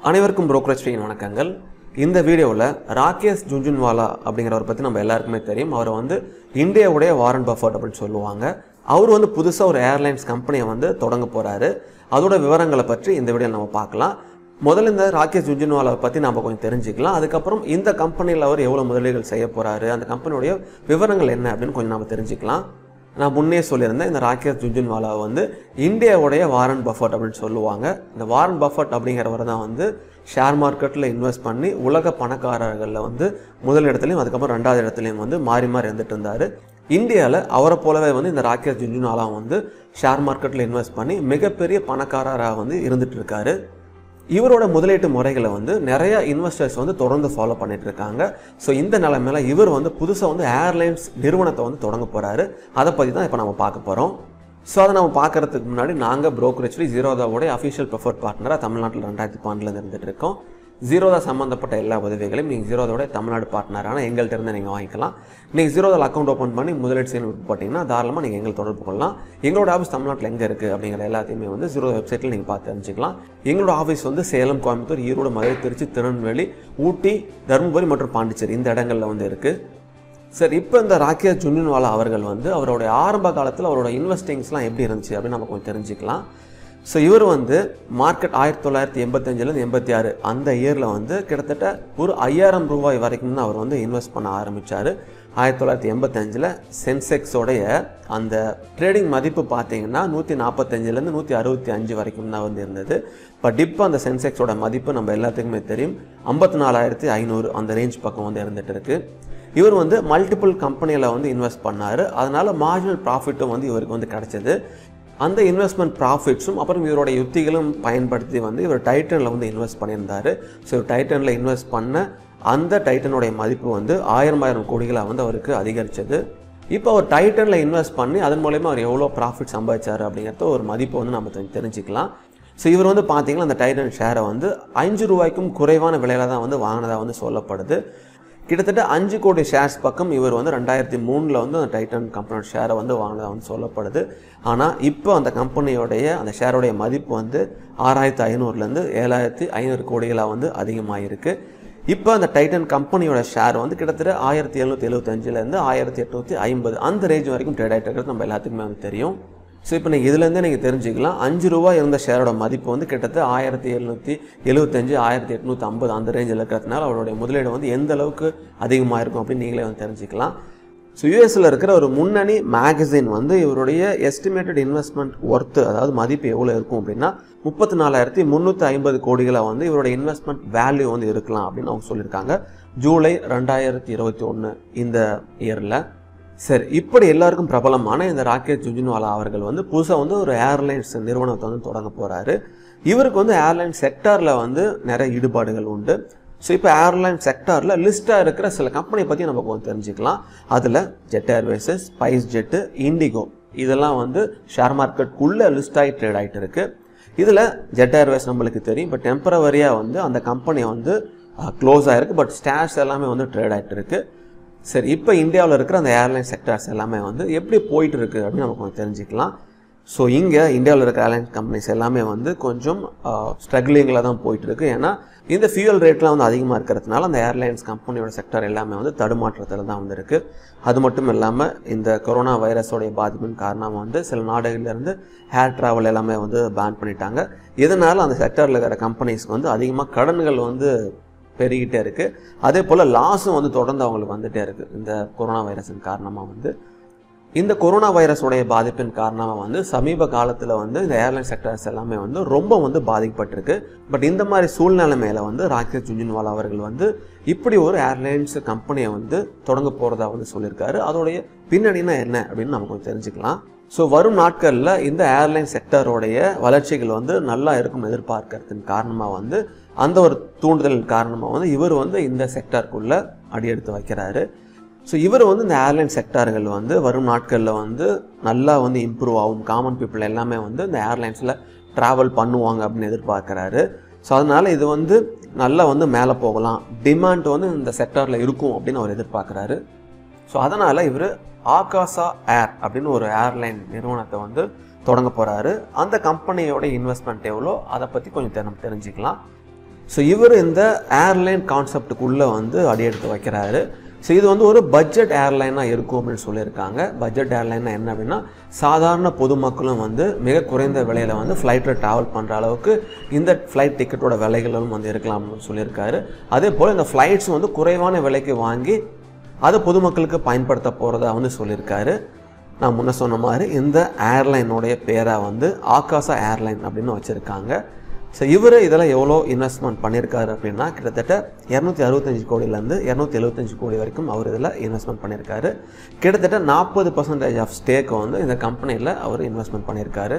அனைவருக்கும் brokerage fee வணக்கங்கள் இந்த வீடியோவில் ராகேஷ் ஜுன்ஜுன்வாலா அப்படிங்கிறவரை பற்றி நம்ம எல்லாருக்குமே தெரியும் அவரை வந்து இந்தியாவுடைய வாரன் பஃபர்ட் அப்படின்னு சொல்லுவாங்க அவர் வந்து புதுசாக ஒரு ஏர்லைன்ஸ் கம்பெனியை வந்து தொடங்க போகிறாரு அதோட விவரங்களை பற்றி இந்த வீடியோவில் நம்ம பார்க்கலாம் முதல்ல இந்த ராகேஷ் ஜுன்ஜுன்வாலாவை பற்றி நம்ம கொஞ்சம் தெரிஞ்சுக்கலாம் அதுக்கப்புறம் இந்த கம்பெனியில் அவர் எவ்வளோ முதலீடுகள் செய்ய போகிறாரு அந்த கம்பெனியோடைய விவரங்கள் என்ன அப்படின்னு கொஞ்சம் நம்ம தெரிஞ்சுக்கலாம் நான் முன்னே சொல்லியிருந்தேன் இந்த ராகேஷ் ஜுன்ஜுன்வாலாவை வந்து இந்தியாவுடைய வாரன் பஃபர்ட் அப்படின்னு சொல்லுவாங்க இந்த வாரன் பஃபர்ட் அப்படிங்கிறவர் தான் வந்து ஷேர் மார்க்கெட்டில் இன்வெஸ்ட் பண்ணி உலக பணக்காரர்களில் வந்து முதல் இடத்துலையும் அதுக்கப்புறம் ரெண்டாவது இடத்துலையும் வந்து மாறி மாறி இருந்துட்டு இருந்தார் இந்தியாவில் அவரை போலவே வந்து இந்த ராகேஷ் ஜுன்ஜுன்வாலா வந்து ஷேர் மார்க்கெட்டில் இன்வெஸ்ட் பண்ணி மிகப்பெரிய பணக்காரராக வந்து இருந்துட்டு இருக்காரு இவரோட முதலீட்டு முறைகளை வந்து நிறைய இன்வெஸ்டர்ஸ் வந்து தொடர்ந்து ஃபாலோ பண்ணிட்டு இருக்காங்க ஸோ இந்த நிலைமையில இவர் வந்து புதுசாக வந்து ஏர்லைன்ஸ் நிறுவனத்தை வந்து தொடங்க போறாரு அதை பற்றி தான் இப்போ நம்ம பார்க்க போகிறோம் ஸோ அதை நம்ம பார்க்கறதுக்கு முன்னாடி நாங்கள் brokerage fee ஜீரோதாவோட அஃபிஷியல் ப்ரிஃபர்ட் பார்ட்னராக தமிழ்நாட்டில் ரெண்டாயிரத்தி பன்னெண்டுலேருந்து இருந்துட்டு இருக்கோம் ஜீரோதா சம்மந்தப்பட்ட எல்லா உதவிகளையும் நீங்கள் ஜீரோதோட தமிழ்நாடு பார்ட்னரான எங்கள்கிட்ட இருந்து நீங்கள் வாங்கிக்கலாம் நீங்கள் ஜீரோதாவில் அக்கௌண்ட் ஓப்பன் பண்ணி முதலீடு செய்யணும் விருப்பப்பட்டீங்கன்னா தாராளமாக நீங்கள் எங்களை தொடர்பு கொள்ளலாம் எங்களோட ஆஃபீஸ் தமிழ்நாட்டில் எங்கே இருக்குது அப்படிங்கிற எல்லாத்தையுமே வந்து ஜீரோ வெப்சைட்டில் நீங்கள் பார்த்து தெரிஞ்சுக்கலாம் எங்களோட ஆஃபீஸ் வந்து சேலம் கோயம்புத்தூர் ஈரோடு மதுரை திருச்சி திருநெல்வேலி ஊட்டி தருமபுரி மற்றும் பாண்டிச்சேரி இந்த இடங்களில் வந்து இருக்குது சார் இப்போ இந்த ராகேஷ் ஜுன்னின்வாலா அவர்கள் வந்து அவருடைய ஆரம்ப காலத்தில் அவரோட இன்வெஸ்டிங்ஸ்லாம் எப்படி இருந்துச்சு அப்படின்னு நம்ம கொஞ்சம் தெரிஞ்சுக்கலாம் ஸோ இவர் வந்து மார்க்கெட் ஆயிரத்தி தொள்ளாயிரத்தி எண்பத்தஞ்சிலேருந்து எண்பத்தி ஆறு அந்த இயரில் வந்து கிட்டத்தட்ட ஒரு ஐயாயிரம் ரூபாய் வரைக்கும் தான் அவர் வந்து இன்வெஸ்ட் பண்ண ஆரம்பித்தார் ஆயிரத்தி தொள்ளாயிரத்தி எண்பத்தஞ்சில் சென்செக்ஸோடைய அந்த ட்ரேடிங் மதிப்பு பார்த்தீங்கன்னா நூற்றி நாற்பத்தஞ்சிலேருந்து நூற்றி அறுபத்தி அஞ்சு வரைக்கும் தான் வந்து இருந்தது பட் இப்போ அந்த சென்செக்ஸோட மதிப்பு நம்ம எல்லாத்துக்குமே தெரியும் ஐம்பத்தி நாலாயிரத்தி ஐநூறு அந்த ரேஞ்ச் பக்கம் வந்து இருந்துட்டு இருக்கு இவர் வந்து மல்டிபிள் கம்பெனியில் வந்து இன்வெஸ்ட் பண்ணார் அதனால மார்ஜினல் ப்ராஃபிட்டும் வந்து இவருக்கு வந்து கிடைச்சது அந்த இன்வெஸ்ட்மெண்ட் ப்ராஃபிட்ஸும் அப்புறம் இவரோட யுத்திகளும் பயன்படுத்தி வந்து இவர் டைட்டனில் வந்து இன்வெஸ்ட் பண்ணியிருந்தார் ஸோ இவர் டைட்டனில் இன்வெஸ்ட் பண்ண அந்த டைட்டனுடைய மதிப்பு வந்து ஆயிரம் ஆயிரம் கோடிகளாக வந்து அவருக்கு அதிகரிச்சது இப்போ அவர் டைட்டனில் இன்வெஸ்ட் பண்ணி அதன் மூலயமா அவர் எவ்வளோ ப்ராஃபிட் சம்பாதிச்சார் அப்படிங்கிறத ஒரு மதிப்பை வந்து நம்ம தெரி- தெரிஞ்சுக்கலாம் ஸோ இவர் வந்து பார்த்தீங்கன்னா அந்த டைட்டன் ஷேரை வந்து அஞ்சு ரூபாய்க்கும் குறைவான விலையில தான் வந்து வாங்கினதா வந்து சொல்லப்படுது கிட்டத்தட்ட அஞ்சு கோடி ஷேர்ஸ் பக்கம் இவர் வந்து ரெண்டாயிரத்தி மூணில் வந்து அந்த டைட்டன் கம்பெனியோட ஷேரை வந்து வாங்கினதா வந்து சொல்லப்படுது ஆனால் இப்போ அந்த கம்பெனியோடைய அந்த ஷேரோடைய மதிப்பு வந்து ஆறாயிரத்தி ஐநூறுலேருந்து ஏழாயிரத்தி ஐநூறு கோடிகளாக வந்து அதிகமாகிருக்கு இப்போ அந்த டைட்டன் கம்பெனியோட ஷேர் வந்து கிட்டத்தட்ட ஆயிரத்தி எழுநூற்றி எழுபத்தஞ்சிலேருந்து ஆயிரத்தி எட்நூற்றி ஐம்பது அந்த ரேஞ்ச் வரைக்கும் ட்ரேட் ஆகிட்டு இருக்கிறது நம்ம எல்லாத்துக்குமே வந்து தெரியும் ஸோ இப்போ நீங்கள் இதுலேருந்தே நீங்கள் தெரிஞ்சுக்கலாம் அஞ்சு ரூபாய் இருந்த ஷேரோட மதிப்பு வந்து கிட்டத்தட்ட ஆயிரத்தி எழுநூற்றி எழுபத்தஞ்சு ஆயிரத்தி எட்நூற்றி ஐம்பது அந்த ரேஞ்சில் இருக்கிறதுனால அவருடைய முதலீடு வந்து எந்த அளவுக்கு அதிகமாக இருக்கும் அப்படின்னு நீங்களே வந்து தெரிஞ்சுக்கலாம் ஸோ யூஎஸில் இருக்கிற ஒரு முன்னணி மேகசின் வந்து இவருடைய எஸ்டிமேட்டட் இன்வெஸ்ட்மெண்ட் ஒர்த்து அதாவது மதிப்பு எவ்வளோ இருக்கும் அப்படின்னா முப்பத்தி நாலாயிரத்தி முந்நூற்றி ஐம்பது கோடிகளாக வந்து இவருடைய இன்வெஸ்ட்மெண்ட் வேல்யூ வந்து இருக்கலாம் அப்படின்னு அவங்க சொல்லியிருக்காங்க ஜூலை ரெண்டாயிரத்தி இருபத்தி ஒன்று இந்த இயரில் சரி இப்படி எல்லாருக்கும் பிரபலமான இந்த ராகேஷ் ஜுன்ஜுன்வாலா அவர்கள் வந்து புதுசாக வந்து ஒரு ஏர்லைன்ஸ் நிறுவனத்தை வந்து தொடங்க போகிறாரு இவருக்கு வந்து ஏர்லைன் செக்டாரில் வந்து நிறைய ஈடுபாடுகள் உண்டு ஸோ இப்போ ஏர்லைன் செக்டாரில் லிஸ்ட்டாக இருக்கிற சில கம்பெனி பற்றி நம்ம கொஞ்சம் தெரிஞ்சுக்கலாம் அதில் Jet Airways Spice Jet IndiGo இதெல்லாம் வந்து ஷேர் மார்க்கெட்டுக்குள்ளே லிஸ்ட் ஆகி ட்ரேட் ஆகிட்டு இருக்கு இதில் ஜெட் ஏர்வேஸ் நம்மளுக்கு தெரியும் இப்போ டெம்பரவரியாக வந்து அந்த கம்பெனி வந்து க்ளோஸ் ஆகிருக்கு பட் ஸ்டார்ஸ் எல்லாமே வந்து ட்ரேட் ஆகிட்டு இருக்கு சரி இப்போ இந்தியாவில் இருக்கிற அந்த ஏர்லைன் செக்டர்ஸ் எல்லாமே வந்து எப்படி போயிட்டு இருக்கு அப்படின்னு நம்ம கொஞ்சம் தெரிஞ்சுக்கலாம் ஸோ இங்கே இந்தியாவில் இருக்கிற ஏர்லைன் கம்பெனிஸ் எல்லாமே வந்து கொஞ்சம் ஸ்ட்ரகிளிங்கில் தான் போயிட்டு இருக்கு ஏன்னா இந்த ஃபியூயல் ரேட்லாம் வந்து அதிகமாக இருக்கிறதுனால அந்த ஏர்லைன்ஸ் கம்பெனியோட செக்டர் எல்லாமே வந்து தடுமாற்றத்தில் தான் வந்து இருக்கு அது மட்டும் இல்லாமல் இந்த கொரோனா வைரஸோடைய பாதிப்பின் காரணமாக வந்து சில நாடுகள்லேருந்து ஏர் ட்ராவல் எல்லாமே வந்து பேன் பண்ணிட்டாங்க இதனால் அந்த செக்டரில் இருக்கிற கம்பெனிஸ்க்கு வந்து அதிகமாக கடன்கள் வந்து பெருகிட்டே இருக்கு அதே போல் லாஸும் வந்து தொடர்ந்து அவங்களுக்கு வந்துட்டே இருக்கு இந்த கொரோனா வைரஸின் காரணமாக வந்து இந்த கொரோனா வைரஸோடைய பாதிப்பின் காரணமாக வந்து சமீப காலத்தில் வந்து இந்த ஏர்லைன் செக்டர்ஸ் எல்லாமே வந்து ரொம்ப வந்து பாதிக்கப்பட்டிருக்கு பட் இந்த மாதிரி சூழ்நிலை மேலே வந்து ராகேஷ் ஜுன்ஜுன்வாலா அவர்கள் வந்து இப்படி ஒரு ஏர்லைன்ஸ் கம்பெனியை வந்து தொடங்க போகிறதா வந்து சொல்லியிருக்காரு அதோடைய பின்னணினா என்ன அப்படின்னு நம்ம கொஞ்சம் தெரிஞ்சுக்கலாம் ஸோ வரும் நாட்களில் இந்த ஏர்லைன் செக்டரோடைய வளர்ச்சிகள் வந்து நல்லா இருக்கும் எதிர்பார்க்கறதுக்கு காரணமாக வந்து அந்த ஒரு தூண்டுதல் காரணமாக வந்து இவர் வந்து இந்த செக்டாருக்குள்ளே அடியெடுத்து வைக்கிறாரு ஸோ இவர் வந்து இந்த ஏர்லைன் செக்டார்கள் வந்து வரும் நாட்களில் வந்து நல்லா வந்து இம்ப்ரூவ் ஆகும் காமன் பீப்புள் எல்லாமே வந்து இந்த ஏர்லைன்ஸில் ட்ராவல் பண்ணுவாங்க அப்படின்னு எதிர்பார்க்குறாரு ஸோ அதனால் இது வந்து நல்லா வந்து மேலே போகலாம் டிமாண்ட் வந்து இந்த செக்டாரில் இருக்கும் அப்படின்னு அவர் எதிர்பார்க்குறாரு ஸோ அதனால் இவர் ஆகாசா ஏர் அப்படின்னு ஒரு ஏர்லைன் நிறுவனத்தை வந்து தொடங்க போகிறாரு அந்த கம்பெனியோட இன்வெஸ்ட்மெண்ட் எவ்வளோ அதை பற்றி கொஞ்சம் தெரி- தெரிஞ்சுக்கலாம் ஸோ இவர் இந்த ஏர்லைன் கான்செப்டுக்குள்ளே வந்து அடியெடுத்து வைக்கிறாரு ஸோ இது வந்து ஒரு பட்ஜெட் ஏர்லைனாக இருக்கும் அப்படின்னு சொல்லியிருக்காங்க பட்ஜெட் ஏர்லைன்னா என்ன அப்படின்னா சாதாரண பொதுமக்களும் வந்து மிக குறைந்த விலையில் வந்து ஃப்ளைட்டில் ட்ராவல் பண்ணுற அளவுக்கு இந்த ஃப்ளைட் டிக்கெட்டோட விலைகளும் வந்து இருக்கலாம் அப்படின்னு சொல்லியிருக்காரு அதே போல் இந்த ஃப்ளைட்ஸ் வந்து குறைவான விலைக்கு வாங்கி அதை பொதுமக்களுக்கு பயன்படுத்த போகிறதா வந்து சொல்லியிருக்காரு நான் முன்ன சொன்ன மாதிரி இந்த ஏர்லைனுடைய பேராக வந்து ஆகாசா ஏர்லைன் அப்படின்னு வச்சுருக்காங்க ஸோ இவர் இதில் எவ்வளோ இன்வெஸ்ட்மெண்ட் பண்ணியிருக்காரு அப்படின்னா கிட்டத்தட்ட இரநூத்தி அறுபத்தஞ்சு கோடியிலேருந்து இரநூத்தி எழுபத்தஞ்சு கோடி வரைக்கும் அவர் இதில் இன்வெஸ்ட்மெண்ட் பண்ணியிருக்காரு கிட்டத்தட்ட நாற்பது பர்சன்டேஜ் ஆஃப் ஸ்டேக்கை வந்து இந்த கம்பெனியில் அவர் இன்வெஸ்ட்மெண்ட் பண்ணியிருக்காரு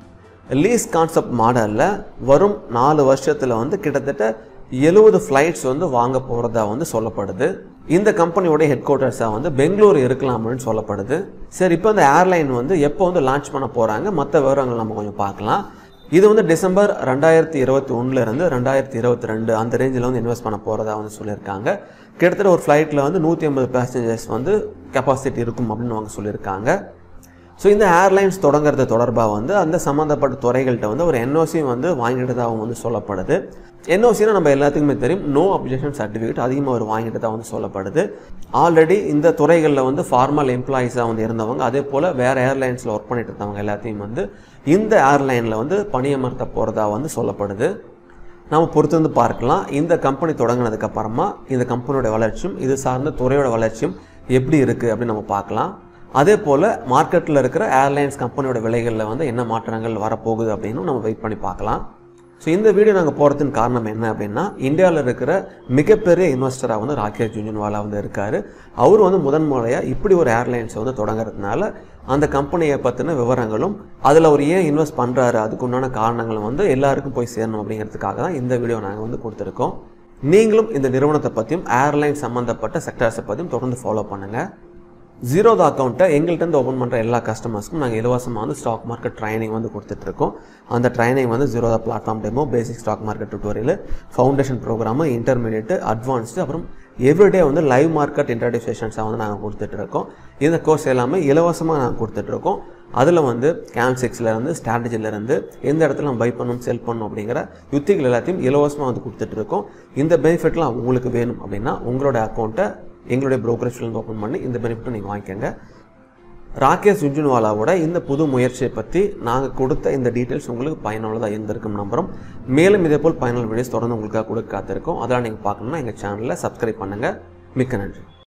லீஸ் கான்செப்ட் மாடலில் வரும் நாலு வருஷத்தில் வந்து கிட்டத்தட்ட எழுபது ஃப்ளைட்ஸ் வந்து வாங்க போகிறதா வந்து சொல்லப்படுது இந்த கம்பெனியோட ஹெட் குவார்ட்டர்ஸாக வந்து பெங்களூர் இருக்கலாம் அப்படின்னு சொல்லப்படுது சரி இப்போ இந்த ஏர்லைன் வந்து எப்போ வந்து லான்ச் பண்ண போகிறாங்க மற்ற விவரங்கள் நம்ம கொஞ்சம் பார்க்கலாம் இது வந்து டிசம்பர் ரெண்டாயிரத்தி இருபத்தி ஒன்றுலேருந்து ரெண்டாயிரத்தி இருபத்தி ரெண்டு அந்த ரேஞ்சில் வந்து இன்வெஸ்ட் பண்ண போகிறதா வந்து சொல்லியிருக்காங்க கிட்டத்தட்ட ஒரு ஃப்ளைட்டில் வந்து நூற்றி ஐம்பது பேசஞ்சர்ஸ் வந்து கெப்பாசிட்டி இருக்கும் அப்படின்னு அவங்க சொல்லியிருக்காங்க ஸோ இந்த ஏர்லைன்ஸ் தொடங்குறது தொடர்பாக வந்து அந்த சம்மந்தப்பட்ட துறைகள்கிட்ட வந்து ஒரு என்ஓசி வந்து வாங்கிட்டதாகவும் வந்து சொல்லப்படுது என்ஓசினா நம்ம எல்லாத்துக்குமே தெரியும் நோ அப்ஜெக்ஷன் சர்டிஃபிகேட் அதிகமாக அவர் வாங்கிட்டதாக வந்து சொல்லப்படுது ஆல்ரெடி இந்த துறைகளில் வந்து ஃபார்மல் எம்ப்ளாயீஸாக வந்து இருந்தவங்க அதே போல் வேறு ஏர்லைன்ஸில் ஒர்க் பண்ணிட்டு இருந்தவங்க எல்லாத்தையும் வந்து இந்த ஏர்லைனில் வந்து பணியமர்த்த போகிறதா வந்து சொல்லப்படுது நம்ம பொறுத்து வந்து பார்க்கலாம் இந்த கம்பெனி தொடங்கினதுக்கு அப்புறமா இந்த கம்பெனியோட வளர்ச்சியும் இது சார்ந்த துறையோட வளர்ச்சியும் எப்படி இருக்குது அப்படின்னு நம்ம பார்க்கலாம் அதே போல் மார்க்கெட்டில் இருக்கிற ஏர்லைன்ஸ் கம்பெனியோட விலைகளில் வந்து என்ன மாற்றங்கள் வரப்போகுது அப்படின்னு நம்ம வெயிட் பண்ணி பார்க்கலாம் ஸோ இந்த வீடியோ நாங்கள் போகிறதுக்கு காரணம் என்ன அப்படின்னா இந்தியாவில் இருக்கிற மிகப்பெரிய இன்வெஸ்டராக வந்து ராகேஷ் ஜுன்ஜுன்வாலா வந்து இருக்கார் அவர் வந்து முதன் முறையாக இப்படி ஒரு ஏர்லைன்ஸை வந்து தொடங்குறதுனால அந்த கம்பெனியை பற்றின விவரங்களும் அதில் அவர் ஏன் இன்வெஸ்ட் பண்ணுறாரு அதுக்கு உண்டான காரணங்களும் வந்து எல்லாருக்கும் போய் சேரணும் அப்படிங்கிறதுக்காக தான் இந்த வீடியோ நாங்கள் வந்து கொடுத்துருக்கோம் நீங்களும் இந்த நிறுவனத்தை பற்றியும் ஏர்லைன் சம்மந்தப்பட்ட செக்டர்ஸை பற்றியும் தொடர்ந்து ஃபாலோ பண்ணுங்கள் ஜீரோதா அக்கௌண்ட்டை எங்கள்கிட்ட ஓப்பன் பண்ணுற எல்லா கஸ்டமர்ஸ்க்கும் நாங்கள் இலவசமாக வந்து ஸ்டாக் மார்க்கெட் ட்ரைனிங் வந்து கொடுத்துட்ருக்கோம் அந்த ட்ரைனிங் வந்து Zerodha platform demo basic stock market tutorial foundation program intermediate advanced அப்புறம் எவ்ரிடே வந்து லைவ் மார்க்கெட் இன்ட்ரடியூ செஷன்ஸாக வந்து நாங்கள் கொடுத்துட்ருக்கோம் இந்த கோர்ஸ் எல்லாமே இலவசமாக நாங்கள் கொடுத்துட்ருக்கோம் அதில் வந்து கேம் சிக்ஸ்லேருந்து ஸ்ட்ராட்டஜிலேருந்து எந்த இடத்துல நம்ம பை பண்ணணும் செல் பண்ணணும் அப்படிங்கிற யுத்திகள் எல்லாத்தையும் இலவசமாக வந்து கொடுத்துட்ருக்கோம் இந்த பெனிஃபிட்லாம் உங்களுக்கு வேணும் அப்படின்னா உங்களோட அக்கௌண்ட்டை எங்களுடைய ப்ரோக்கரேஜ்லேருந்து ஓப்பன் பண்ணி இந்த பெனிஃபிட்டை நீங்கள் வாங்கிக்கோங்க ராகேஷ் ஜுன்ஜுன்வாலாவோட இந்த புது முயற்சியை பற்றி நாங்கள் கொடுத்த இந்த டீட்டெயில்ஸ் உங்களுக்கு பயனுள்ளதாக இருந்திருக்கும் நம்புகிறோம் மேலும் இதேபோல் பயனுள்ள வீடியோஸ் தொடர்ந்து உங்களுக்காக கொடுக்க காத்திருக்கோம் அதெல்லாம் நீங்கள் பார்க்கணுன்னா எங்கள் சேனலில் சப்ஸ்கிரைப் பண்ணுங்கள் மிக்க நன்றி